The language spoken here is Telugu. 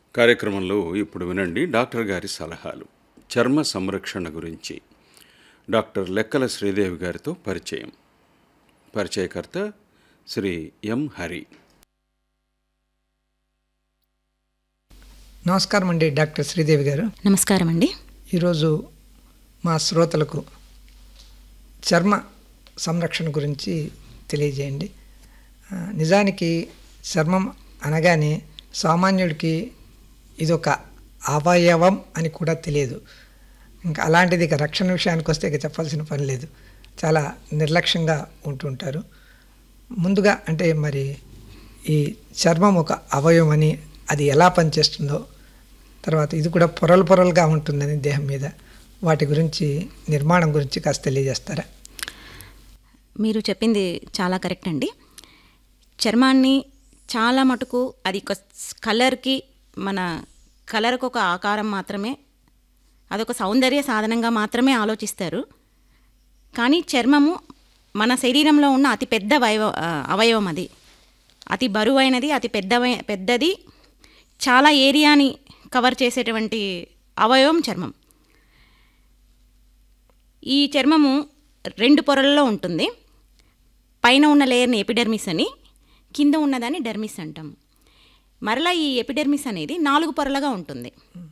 కార్యక్రమంలో ఇప్పుడు వినండి డాక్టర్ గారి సలహాలు చర్మ సంరక్షణ గురించి డాక్టర్ లెక్కల శ్రీదేవి గారితో పరిచయం పరిచయకర్త శ్రీ ఎం హరి నమస్కారం అండి డాక్టర్ శ్రీదేవి గారు నమస్కారం అండి ఈరోజు మా శ్రోతలకు చర్మ సంరక్షణ గురించి తెలియజేయండి ఆ, నిజానికి చర్మం అనగానే సామాన్యుడికి ఇదొక అవయవం అని కూడా తెలియదు ఇంకా అలాంటిది ఇక రక్షణ విషయానికి వస్తే ఇక చెప్పాల్సిన పని లేదు చాలా నిర్లక్ష్యంగా ఉంటుంటారు ముందుగా అంటే మరి ఈ చర్మం ఒక అవయవం అని అది ఎలా పనిచేస్తుందో తర్వాత ఇది కూడా పొరలు పొరలుగా ఉంటుందని దేహం మీద వాటి గురించి నిర్మాణం గురించి కాస్త తెలియజేస్తారా మీరు చెప్పింది చాలా కరెక్ట్ అండి చర్మాన్ని చాలా మటుకు అది ఒక కలర్కి మన కలర్కి ఒక ఆకారం మాత్రమే అదొక సౌందర్య సాధనంగా మాత్రమే ఆలోచిస్తారు కానీ చర్మము మన శరీరంలో ఉన్న అతి పెద్ద వైవ ఆ, అవయవం అది అతి బరువైనది అతి పెద్ద పెద్దది చాలా ఏరియాని కవర్ చేసేటువంటి అవయవం చర్మం ఈ చర్మము రెండు పొరల్లో ఉంటుంది పైన ఉన్న లేయర్ని ఎపిడెర్మిస్ అని కింద ఉన్నదాన్ని డెర్మిస్ అంటాం మరలా ఈ ఎపిడెర్మిస్ అనేది నాలుగు పొరలుగా ఉంటుంది